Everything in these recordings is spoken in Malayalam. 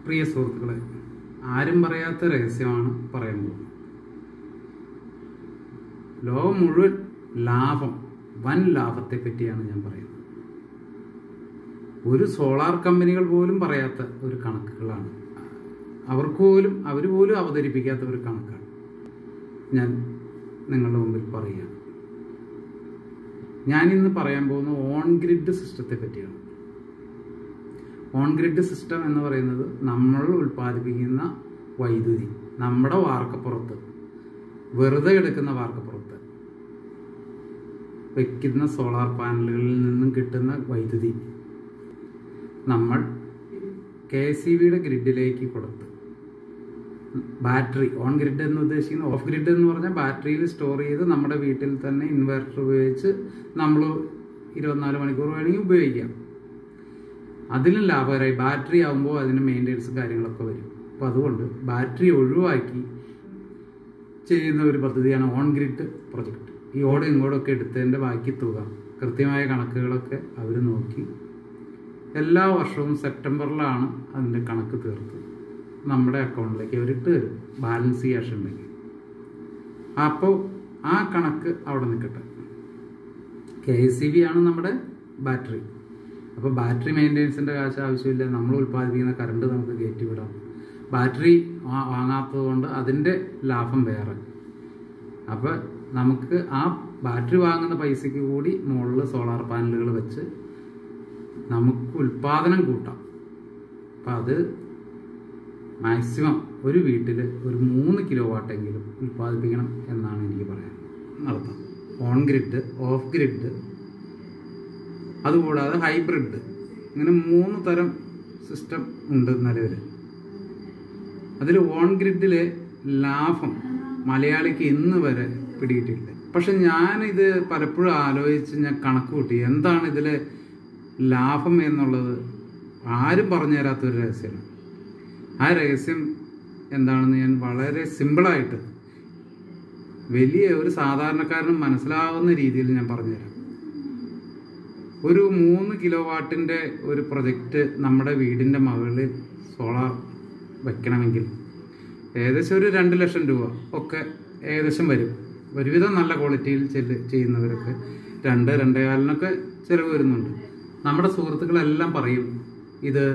പ്രിയ സുഹൃത്തുക്കളെ ആരും പറയാത്ത രഹസ്യമാണ് പറയാൻ പോകുന്നത് ലോകം മുഴുവൻ ലാഭം വൻ ലാഭത്തെ പറ്റിയാണ് ഞാൻ പറയുന്നത് ഒരു സോളാർ കമ്പനികൾ പോലും പറയാത്ത ഒരു കണക്കുകളാണ് അവർക്ക് പോലും അവർ പോലും അവതരിപ്പിക്കാത്ത ഒരു കണക്കാണ് ഞാൻ നിങ്ങളുടെ മുമ്പിൽ പറയുകയാണ് ഞാനിന്ന് പറയാൻ പോകുന്ന ഓൺ ഗ്രിഡ് സിസ്റ്റത്തെ പറ്റിയാണ് ഓൺ ഗ്രിഡ് സിസ്റ്റം എന്ന് പറയുന്നത് നമ്മൾ ഉൽപ്പാദിപ്പിക്കുന്ന വൈദ്യുതി നമ്മുടെ വാർക്കപ്പുറത്ത് വെറുതെ എടുക്കുന്ന വാർക്കപ്പുറത്ത് വയ്ക്കുന്ന സോളാർ പാനലുകളിൽ നിന്നും കിട്ടുന്ന വൈദ്യുതി നമ്മൾ കെ എസ് ഇ ബിയുടെ ഗ്രിഡിലേക്ക് കൊടുത്ത് ബാറ്ററി ഓൺ ഗ്രിഡ് എന്ന് ഉദ്ദേശിക്കുന്നത് ഓഫ് ഗ്രിഡ് എന്ന് പറഞ്ഞാൽ ബാറ്ററിയിൽ സ്റ്റോർ ചെയ്ത് നമ്മുടെ വീട്ടിൽ തന്നെ ഇൻവെർട്ടർ ഉപയോഗിച്ച് നമ്മൾ ഇരുപത്തിനാല് മണിക്കൂർ വേണമെങ്കിൽ ഉപയോഗിക്കാം അതിലും ലാഭകരമായി ബാറ്ററി ആകുമ്പോൾ അതിന് മെയിൻ്റെനൻസും കാര്യങ്ങളൊക്കെ വരും അപ്പോൾ അതുകൊണ്ട് ബാറ്ററി ഒഴിവാക്കി ചെയ്യുന്ന ഒരു പദ്ധതിയാണ് ഓൺ ഗ്രിഡ് പ്രൊജക്റ്റ് ഈ ഓടും ഇങ്ങോട്ടൊക്കെ എടുത്തതിൻ്റെ ബാക്കി തുക കൃത്യമായ കണക്കുകളൊക്കെ അവർ നോക്കി എല്ലാ വർഷവും സെപ്റ്റംബറിലാണ് അതിൻ്റെ കണക്ക് തീർത്ത് നമ്മുടെ അക്കൗണ്ടിലേക്ക് അവർ ഇട്ട് തരും ബാലൻസ് ക്യാഷ് ഉണ്ടെങ്കിൽ അപ്പോൾ ആ കണക്ക് അവിടെ നിൽക്കട്ടെ കെ എസ് സി ബി ആണ് നമ്മുടെ ബാറ്ററി അപ്പോൾ ബാറ്ററി മെയിൻ്റെനൻസിൻ്റെ കാശ് ആവശ്യമില്ല നമ്മൾ ഉൽപ്പാദിപ്പിക്കുന്ന കറണ്ട് നമുക്ക് കയറ്റി വിടാം ബാറ്ററി വാങ്ങാത്തത് കൊണ്ട് അതിൻ്റെ ലാഭം വേറെ അപ്പോൾ നമുക്ക് ആ ബാറ്ററി വാങ്ങുന്ന പൈസയ്ക്ക് കൂടി മുകളിൽ സോളാർ പാനലുകൾ വെച്ച് നമുക്ക് ഉൽപ്പാദനം കൂട്ടാം അപ്പം അത് മാക്സിമം ഒരു വീട്ടിൽ ഒരു മൂന്ന് കിലോ വാട്ടെങ്കിലും ഉൽപ്പാദിപ്പിക്കണം എന്നാണ് എനിക്ക് പറയാൻ നടത്താം ഓൺ ഗ്രിഡ് ഓഫ് ഗ്രിഡ് അതുകൂടാതെ ഹൈബ്രിഡ് ഇങ്ങനെ മൂന്ന് തരം സിസ്റ്റം ഉണ്ട് നിലവിൽ അതിൽ ഓൺ ഗ്രിഡിലെ ലാഭം മലയാളിക്ക് ഇന്ന് വരെ പിടിയിട്ടില്ല പക്ഷെ ഞാനിത് പലപ്പോഴും ആലോചിച്ച് ഞാൻ കണക്ക് കൂട്ടി എന്താണ് ഇതിലെ ലാഭം എന്നുള്ളത് ആരും പറഞ്ഞു തരാത്തൊരു രഹസ്യമാണ് ആ രഹസ്യം എന്താണെന്ന് ഞാൻ വളരെ സിമ്പിളായിട്ട് വലിയ ഒരു സാധാരണക്കാരനും മനസ്സിലാവുന്ന രീതിയിൽ ഞാൻ പറഞ്ഞുതരാം ഒരു മൂന്ന് കിലോ വാട്ടിൻ്റെ ഒരു പ്രൊജക്റ്റ് നമ്മുടെ വീടിൻ്റെ മുകളിൽ സോളാർ വയ്ക്കണമെങ്കിൽ ഏകദേശം ഒരു രണ്ട് ലക്ഷം രൂപ ഒക്കെ ഏകദേശം വരും ഒരുവിധം നല്ല ക്വാളിറ്റിയിൽ ചെല്ല് ചെയ്യുന്നവരൊക്കെ രണ്ട് രണ്ടേകാലിനൊക്കെ ചിലവ് വരുന്നുണ്ട് നമ്മുടെ സുഹൃത്തുക്കളെല്ലാം പറയും ഇത്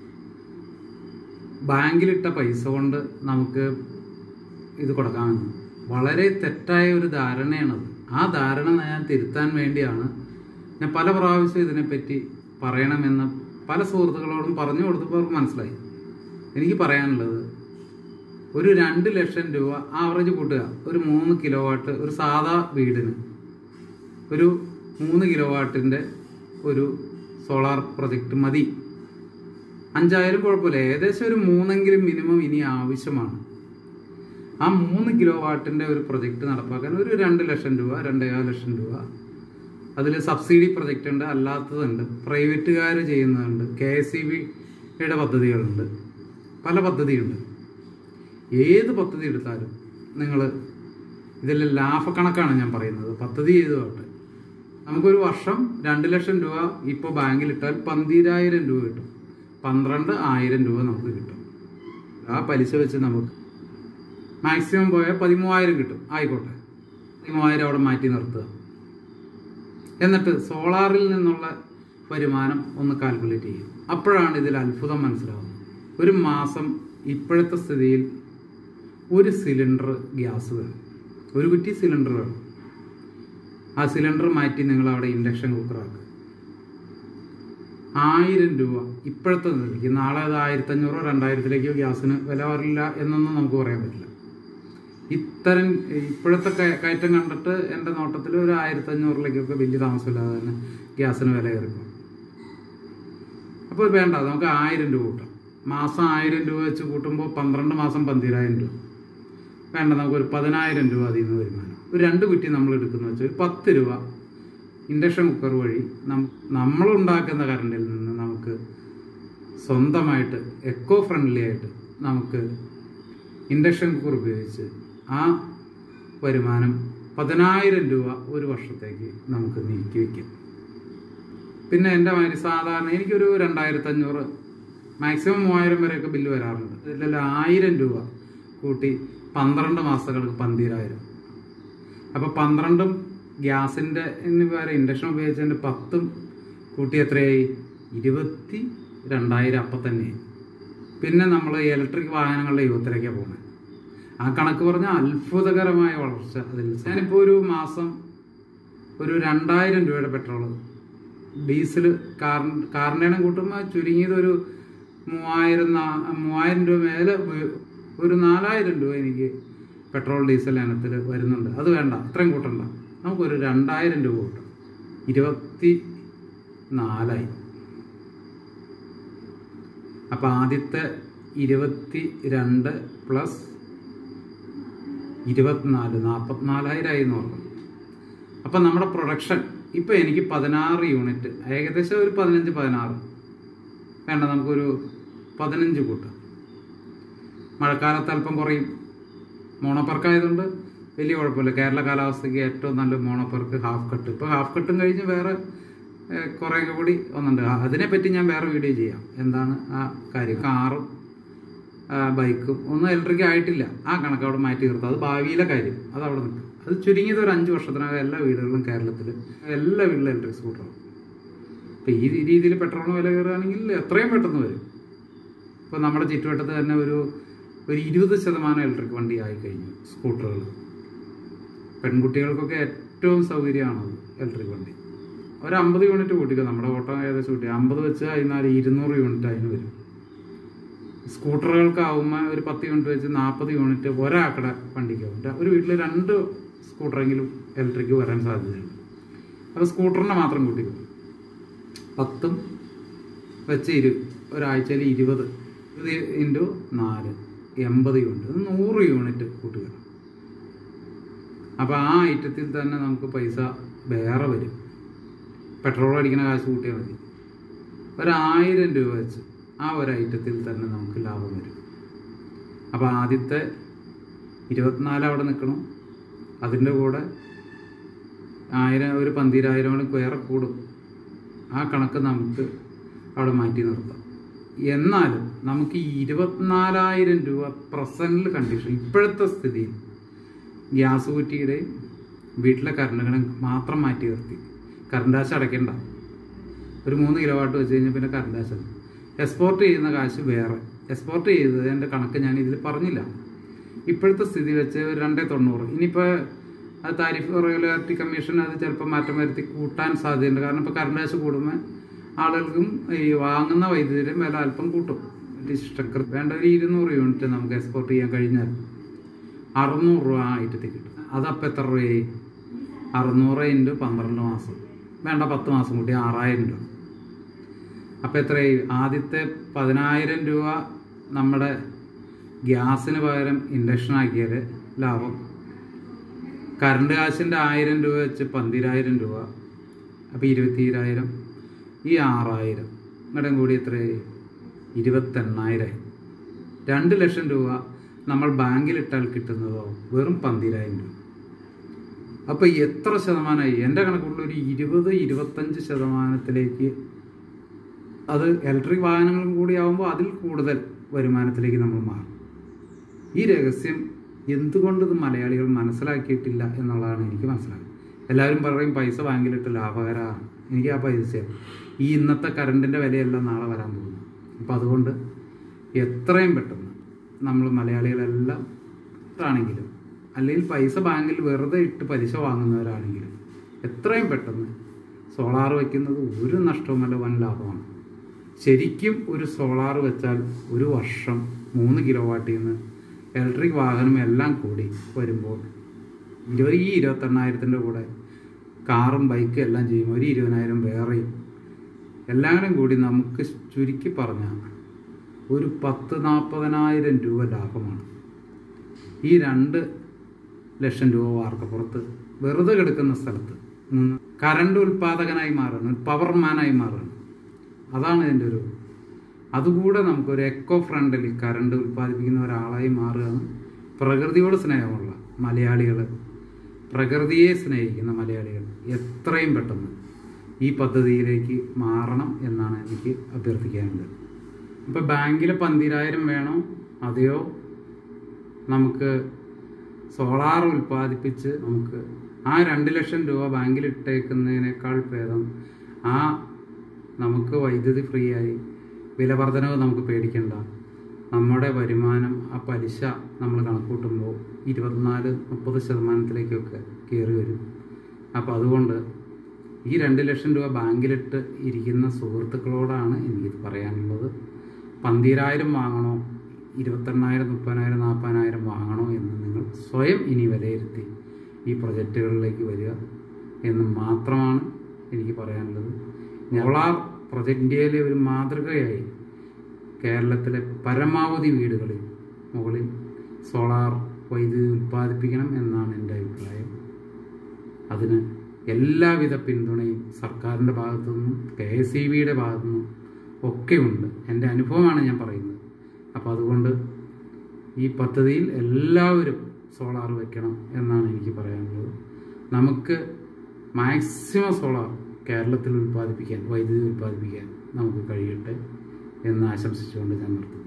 ബാങ്കിലിട്ട പൈസ കൊണ്ട് നമുക്ക് ഇത് കൊടുക്കാമെന്ന് വളരെ തെറ്റായ ഒരു ധാരണയാണത് ആ ധാരണ ഞാൻ തിരുത്താൻ വേണ്ടിയാണ് ഞാൻ പല പ്രാവശ്യം ഇതിനെപ്പറ്റി പറയണമെന്ന് പല സുഹൃത്തുക്കളോടും പറഞ്ഞു കൊടുത്തപ്പോൾ അവർക്ക് മനസ്സിലായി എനിക്ക് പറയാനുള്ളത് ഒരു രണ്ട് ലക്ഷം രൂപ ആവറേജ് കൂട്ടുക ഒരു മൂന്ന് കിലോ വാട്ട് ഒരു സാധാ വീടിന് ഒരു മൂന്ന് കിലോ വാട്ടിൻ്റെ ഒരു സോളാർ പ്രൊജക്റ്റ് മതി അഞ്ചായിരം കുഴപ്പമില്ല ഏകദേശം ഒരു മൂന്നെങ്കിലും മിനിമം ഇനി ആവശ്യമാണ് ആ മൂന്ന് കിലോ വാട്ടിൻ്റെ ഒരു പ്രൊജക്റ്റ് നടപ്പാക്കാൻ ഒരു രണ്ട് ലക്ഷം രൂപ രണ്ടേകാൽ ലക്ഷം രൂപ അതിൽ സബ്സിഡി പ്രൊജക്റ്റ് ഉണ്ട് അല്ലാത്തതുണ്ട് പ്രൈവറ്റുകാർ ചെയ്യുന്നതുണ്ട് കെ എസ് ഇ ബിയുടെ പദ്ധതികളുണ്ട് പല പദ്ധതിയുണ്ട് ഏത് പദ്ധതി എടുത്താലും നിങ്ങൾ ഇതിൽ ലാഭക്കണക്കാണ് ഞാൻ പറയുന്നത് പദ്ധതി ചെയ്തോട്ടെ നമുക്കൊരു വർഷം രണ്ട് ലക്ഷം രൂപ ഇപ്പോൾ ബാങ്കിലിട്ടാൽ പന്തിരായിരം രൂപ കിട്ടും പന്ത്രണ്ട് ആയിരം രൂപ നമുക്ക് കിട്ടും ആ പലിശ വെച്ച് നമുക്ക് മാക്സിമം പോയാൽ പതിമൂവായിരം കിട്ടും ആയിക്കോട്ടെ പതിമൂവായിരം അവിടെ മാറ്റി നിർത്തുക എന്നിട്ട് സോളാറിൽ നിന്നുള്ള വരുമാനം ഒന്ന് കാൽക്കുലേറ്റ് ചെയ്യും അപ്പോഴാണ് ഇതിൽ അത്ഭുതം മനസ്സിലാവുന്നത് ഒരു മാസം ഇപ്പോഴത്തെ സ്ഥിതിയിൽ ഒരു സിലിണ്ടർ ഗ്യാസ് വേണം ഒരു കുറ്റി സിലിണ്ടർ വേണം ആ സിലിണ്ടർ മാറ്റി നിങ്ങൾ അവിടെ ഇൻഡക്ഷൻ കുക്കറാക്കുക ആയിരം രൂപ ഇപ്പോഴത്തെ നിലയ്ക്ക് നാളെ അത് ആയിരത്തഞ്ഞൂറോ രണ്ടായിരത്തിലേക്കോ ഗ്യാസിന് വില വരില്ല എന്നൊന്നും നമുക്ക് പറയാൻ പറ്റില്ല ഇത്തരം ഇപ്പോഴത്തെ കയറ്റം കണ്ടിട്ട് എൻ്റെ നോട്ടത്തിൽ ഒരു ആയിരത്തഞ്ഞൂറിലേക്കൊക്കെ വലിയ താമസമില്ലാതെ തന്നെ ഗ്യാസിന് വില കയറിപ്പോൾ അപ്പോൾ വേണ്ട നമുക്ക് ആയിരം രൂപ കൂട്ടാം മാസം ആയിരം രൂപ വെച്ച് കൂട്ടുമ്പോൾ പന്ത്രണ്ട് മാസം പന്തിരായിരം രൂപ വേണ്ട നമുക്കൊരു പതിനായിരം രൂപ അതിൽ നിന്ന് വരുമാനം ഒരു രണ്ട് കുറ്റി നമ്മൾ എടുക്കുന്ന വെച്ചാൽ ഒരു പത്ത് രൂപ ഇൻഡക്ഷൻ കുക്കർ വഴി നമ്മളുണ്ടാക്കുന്ന കറണ്ടിൽ നിന്ന് നമുക്ക് സ്വന്തമായിട്ട് എക്കോ ഫ്രണ്ട്ലി ആയിട്ട് നമുക്ക് ഇൻഡക്ഷൻ കുക്കർ ഉപയോഗിച്ച് ആ വരുമാനം പതിനായിരം രൂപ ഒരു വർഷത്തേക്ക് നമുക്ക് നീക്കി വയ്ക്കാം പിന്നെ എൻ്റെ മാതിരി സാധാരണ എനിക്കൊരു രണ്ടായിരത്തി അഞ്ഞൂറ് മാക്സിമം മൂവായിരം വരെയൊക്കെ ബില്ല് വരാറുണ്ട് ഇതിലെല്ലാം ആയിരം രൂപ കൂട്ടി പന്ത്രണ്ട് മാസങ്ങൾക്ക് പന്തിരായിരം അപ്പോൾ പന്ത്രണ്ടും ഗ്യാസിൻ്റെ എന്ന് വേറെ ഇൻഡക്ഷൻ ഉപയോഗിച്ചതിൻ്റെ പത്തും കൂട്ടി എത്രയായി ഇരുപത്തി രണ്ടായിരം അപ്പം തന്നെ പിന്നെ നമ്മൾ ഇലക്ട്രിക് വാഹനങ്ങളുടെ യുഗത്തിലേക്കാണ് പോകുന്നത് ആ കണക്ക് പറഞ്ഞാൽ അത്ഭുതകരമായ വളർച്ച അതിൽ ഞാനിപ്പോൾ ഒരു മാസം ഒരു രണ്ടായിരം രൂപയുടെ പെട്രോൾ ഡീസൽ കാർ കാറിൻ്റെ എണ്ണം കൂട്ടുമ്പോൾ ചുരുങ്ങിയത് ഒരു മൂവായിരം നാ- മൂവായിരം രൂപ മേലെ ഉപയോ- ഒരു നാലായിരം രൂപ എനിക്ക് പെട്രോൾ ഡീസൽ ഇനത്തിൽ വരുന്നുണ്ട് അത് വേണ്ട അത്രയും കൂട്ടണ്ട നമുക്കൊരു രണ്ടായിരം രൂപ കൂട്ടാം ഇരുപത്തി നാലായി അപ്പം ആദ്യത്തെ ഇരുപത്തി രണ്ട് പ്ലസ് ഇരുപത്തിനാല് നാൽപ്പത്തിനാലായിരമായി എന്ന് പറഞ്ഞു അപ്പം നമ്മുടെ പ്രൊഡക്ഷൻ ഇപ്പം എനിക്ക് പതിനാറ് യൂണിറ്റ് ഏകദേശം ഒരു പതിനഞ്ച് പതിനാറ് വേണ്ട നമുക്കൊരു പതിനഞ്ച് കൂട്ടാം മഴക്കാലത്ത് അല്പം കുറയും മോണോപ്പർക്കായതുകൊണ്ട് വലിയ കുഴപ്പമില്ല കേരള കാലാവസ്ഥയ്ക്ക് ഏറ്റവും നല്ല മോണോപ്പർക്ക് ഹാഫ് കട്ട് ഇപ്പോൾ ഹാഫ് കട്ടും കഴിഞ്ഞ് വേറെ ഏഹ്, കുറേയൊക്കെ കൂടി ഒന്നുണ്ട് ആ, അതിനെപ്പറ്റി ഞാൻ വേറെ വീഡിയോ ചെയ്യാം എന്താണ് ആ കാര്യം കാറും ആ, ബൈക്കും ഒന്നും ഇലക്ട്രിക് ആയിട്ടില്ല ആ കണക്ക് അവിടെ മാറ്റി നിർത്തും അത് ഭാവിയിലെ കാര്യം അത് അവിടെ നിൽക്കും അത് ചുരുങ്ങിയത് ഒരു അഞ്ച് വർഷത്തിനകം എല്ലാ വീടുകളിലും കേരളത്തിൽ എല്ലാ വീട്ടിലും ഇലക്ട്രിക് സ്കൂട്ടർ ഇപ്പം ഈ രീതിയിൽ പെട്രോളിന് വില കയറുകയാണെങ്കിൽ എത്രയും പെട്ടെന്ന് വരും ഇപ്പോൾ നമ്മുടെ ചുറ്റുവട്ടത്ത് തന്നെ ഒരു ഒരു ഇരുപത് ശതമാനം ഇലക്ട്രിക് വണ്ടി ആയി കഴിഞ്ഞു സ്കൂട്ടറുകൾ പെൺകുട്ടികൾക്കൊക്കെ ഏറ്റവും സൗകര്യമാണത് ഇലക്ട്രിക് വണ്ടി ഒരു അമ്പത് യൂണിറ്റ് കൂട്ടിക്കോ നമ്മുടെ ഓട്ടം ഏകദേശം കൂട്ടി അമ്പത് വെച്ച് കഴിഞ്ഞാൽ ഇരുന്നൂറ് യൂണിറ്റ് അതിന് വരും സ്കൂട്ടറുകൾക്കാവുമ്പോൾ ഒരു പത്ത് യൂണിറ്റ് വെച്ച് നാൽപ്പത് യൂണിറ്റ് ഒരാക്കട വണ്ടിക്കാവും ര- ഒരു വീട്ടിൽ രണ്ട് സ്കൂട്ടറെങ്കിലും ഇലക്ട്രിക് വരാൻ സാധ്യതയുണ്ട് അപ്പോൾ സ്കൂട്ടറിനെ മാത്രം കൂട്ടിക്കോ പത്തും വെച്ച് ഇരു ഒരാഴ്ചയിൽ ഇരുപത് ഇരുപത് ഇൻറ്റു നാല് എൺപത് യൂണിറ്റ് ഇത് നൂറ് യൂണിറ്റ് കൂട്ടുക അപ്പോൾ ആ ഐറ്റത്തിൽ തന്നെ നമുക്ക് പൈസ വേറെ വരും പെട്രോൾ അടിക്കുന്ന കാശ് കൂട്ടിയാൽ മതി ഒരായിരം രൂപ വെച്ച് ആ ഒരു ഐറ്റത്തിൽ തന്നെ നമുക്ക് ലാഭം വരും അപ്പോൾ ആദ്യത്തെ ഇരുപത്തിനാല് അവിടെ നിൽക്കണം അതിൻ്റെ കൂടെ ആയിരം ഒരു പന്തിരായിരം കൂടി വേറെ കൂടും ആ കണക്ക് നമുക്ക് അവിടെ മാറ്റി നിർത്താം എന്നാലും നമുക്ക് ഈ ഇരുപത്തിനാലായിരം രൂപ പ്രസൻറ്റിൽ കണ്ടീഷൻ ഇപ്പോഴത്തെ സ്ഥിതിയിൽ ഗ്യാസ് കുറ്റിയുടെയും വീട്ടിലെ കറണ്ടുകളും മാത്രം മാറ്റി നിർത്തി കറണ്ട് കാശ് അടയ്ക്കണ്ട ഒരു മൂന്ന് കിലോ വാട്ട് വെച്ച് കഴിഞ്ഞാൽ പിന്നെ കറണ്ട് കാശ് എക്സ്പോർട്ട് ചെയ്യുന്ന കാശ് വേറെ എക്സ്പോർട്ട് ചെയ്തതിൻ്റെ കണക്ക് ഞാൻ ഇതിൽ പറഞ്ഞില്ല ഇപ്പോഴത്തെ സ്ഥിതി വെച്ച് ഒരു രണ്ടേ തൊണ്ണൂറ് ഇനിയിപ്പോൾ അത് താരിഫ് റെഗുലാരിറ്റി കമ്മീഷൻ അത് ചിലപ്പോൾ മാറ്റം വരുത്തി കൂട്ടാൻ സാധ്യതയുണ്ട് കാരണം ഇപ്പോൾ കറണ്ട് കാശ് കൂടുമ്പോൾ ആളുകൾക്കും ഈ വാങ്ങുന്ന വൈദ്യുതിയുടെ വില അല്പം കൂട്ടും ഡിസ്ട്രക്കർ വേണ്ട ഒരു ഇരുന്നൂറ് യൂണിറ്റ് നമുക്ക് എക്സ്പോർട്ട് ചെയ്യാൻ കഴിഞ്ഞാൽ അറുന്നൂറ് രൂപ ആ ഐറ്റത്തിൽ കിട്ടും അതപ്പോൾ എത്ര രൂപയായി അറുന്നൂറ് ഇൻറ്റു പന്ത്രണ്ട് മാസം വേണ്ട പത്ത് മാസം കൂട്ടി ആറായിരം രൂപ അപ്പോൾ എത്രയായി ആദ്യത്തെ പതിനായിരം രൂപ നമ്മുടെ ഗ്യാസിന് പകരം ഇൻഡക്ഷൻ ആക്കിയാൽ ലാഭം കറണ്ട് കാശിൻ്റെ ആയിരം രൂപ വെച്ച് പന്തിരായിരം രൂപ അപ്പോൾ ഇരുപത്തിരായിരം ഈ ആറായിരം ഇങ്ങോട്ടും കൂടി എത്രയായി ഇരുപത്തെണ്ണായിരമായി രണ്ട് ലക്ഷം രൂപ നമ്മൾ ബാങ്കിലിട്ടാൽ കിട്ടുന്നതോ വെറും പന്തിരായിരം രൂപ അപ്പോൾ എത്ര ശതമാനമായി എൻ്റെ കണക്കുള്ള ഒരു ഇരുപത് ഇരുപത്തഞ്ച് ശതമാനത്തിലേക്ക് അത് ഇലക്ട്രിക് വാഹനങ്ങളും കൂടി ആകുമ്പോൾ അതിൽ കൂടുതൽ വരുമാനത്തിലേക്ക് നമ്മൾ മാറും ഈ രഹസ്യം എന്തുകൊണ്ട് ഇത് മലയാളികൾ മനസ്സിലാക്കിയിട്ടില്ല എന്നുള്ളതാണ് എനിക്ക് മനസ്സിലാകുന്നത് എല്ലാവരും പറയും പൈസ ബാങ്കിലിട്ട് ലാഭകരമാണ് എനിക്ക് ആ പൈസ ഈ ഇന്നത്തെ കറണ്ടിൻ്റെ വിലയെല്ലാം നാളെ വരാൻ പോകുന്നു അപ്പോൾ അതുകൊണ്ട് എത്രയും പെട്ടെന്ന് നമ്മൾ മലയാളികളെല്ലാം ആണെങ്കിലും അല്ലെങ്കിൽ പൈസ ബാങ്കിൽ വെറുതെ ഇട്ട് പലിശ വാങ്ങുന്നവരാണെങ്കിലും എത്രയും പെട്ടെന്ന് സോളാർ വയ്ക്കുന്നത് ഒരു നഷ്ടവുമല്ല വൻ ലാഭമാണ് ശരിക്കും ഒരു സോളാർ വെച്ചാൽ ഒരു വർഷം മൂന്ന് കിലോ വാട്ടിൽ നിന്ന് ഇലക്ട്രിക് വാഹനം എല്ലാം കൂടി വരുമ്പോൾ ഇരുപത് ഈ ഇരുപത്തെണ്ണായിരത്തിൻ്റെ കൂടെ കാറും ബൈക്കും എല്ലാം ചെയ്യുമ്പോൾ ഒരു ഇരുപതിനായിരം വേറെയും എല്ലാവരും കൂടി നമുക്ക് ചുരുക്കി പറഞ്ഞാൽ ഒരു പത്ത് നാൽപ്പതിനായിരം രൂപ ലാഭമാണ് ഈ രണ്ട് ലക്ഷം രൂപ വാർക്കപ്പുറത്ത് വെറുതെ കിടക്കുന്ന സ്ഥലത്ത് നിന്ന് കറണ്ട് ഉൽപ്പാദകനായി മാറുന്നു പവർമാനായി മാറുന്നു അതാണ് ഇതിൻ്റെ ഒരു അതുകൂടെ നമുക്കൊരു എക്കോ ഫ്രണ്ട്ലി കറണ്ട് ഉൽപ്പാദിപ്പിക്കുന്ന ഒരാളായി മാറുകയാണ് പ്രകൃതിയോട് സ്നേഹമുള്ള മലയാളികൾ പ്രകൃതിയെ സ്നേഹിക്കുന്ന മലയാളികൾ എത്രയും പെട്ടെന്ന് ഈ പദ്ധതിയിലേക്ക് മാറണം എന്നാണ് എനിക്ക് അഭ്യർത്ഥിക്കാനുള്ളത് ഇപ്പം ബാങ്കിൽ പന്തിരായിരം വേണോ അതെയോ നമുക്ക് സോളാർ ഉൽപ്പാദിപ്പിച്ച് നമുക്ക് ആ രണ്ട് ലക്ഷം രൂപ ബാങ്കിൽ ഇട്ടേക്കുന്നതിനേക്കാൾ ഭേദം ആ നമുക്ക് വൈദ്യുതി ഫ്രീ ആയി വിലവർധനവ് നമുക്ക് പേടിക്കണ്ട നമ്മുടെ വരുമാനം ആ പലിശ നമ്മൾ കണക്കൂട്ടുമ്പോൾ ഇരുപത്തിനാല് മുപ്പത് ശതമാനത്തിലേക്കൊക്കെ കയറി വരും അപ്പോൾ അതുകൊണ്ട് ഈ രണ്ട് ലക്ഷം രൂപ ബാങ്കിലിട്ട് ഇരിക്കുന്ന സുഹൃത്തുക്കളോടാണ് എനിക്കിത് പറയാനുള്ളത് പന്തിരായിരം വാങ്ങണോ ഇരുപത്തെണ്ണായിരം മുപ്പതിനായിരം നാൽപ്പതിനായിരം വാങ്ങണോ എന്ന് നിങ്ങൾ സ്വയം ഇനി വിലയിരുത്തി ഈ പ്രൊജക്റ്റുകളിലേക്ക് വരിക എന്ന് മാത്രമാണ് എനിക്ക് പറയാനുള്ളത് സോളാർ പ്രൊജക്ട് ഇന്ത്യയിലെ ഒരു മാതൃകയായി കേരളത്തിലെ പരമാവധി വീടുകളിൽ മുകളിൽ സോളാർ വൈദ്യുതി ഉൽപ്പാദിപ്പിക്കണം എന്നാണ് എൻ്റെ അഭിപ്രായം അതിന് എല്ലാവിധ പിന്തുണയും സർക്കാരിൻ്റെ ഭാഗത്തു നിന്നും കെ എസ് ഇ ബിയുടെ ഭാഗത്തു നിന്നും ഒക്കെ ഉണ്ട് എൻ്റെ അനുഭവമാണ് ഞാൻ പറയുന്നത് അപ്പോൾ അതുകൊണ്ട് ഈ പദ്ധതിയിൽ എല്ലാവരും സോളാർ വെക്കണം എന്നാണ് എനിക്ക് പറയാനുള്ളത് നമുക്ക് മാക്സിമം സോളാർ കേരളത്തിൽ ഉൽപ്പാദിപ്പിക്കാൻ വൈദ്യുതി ഉൽപ്പാദിപ്പിക്കാൻ നമുക്ക് കഴിയട്ടെ എന്ന് ആശംസിച്ചുകൊണ്ട് ഞാൻ നിർത്തുന്നു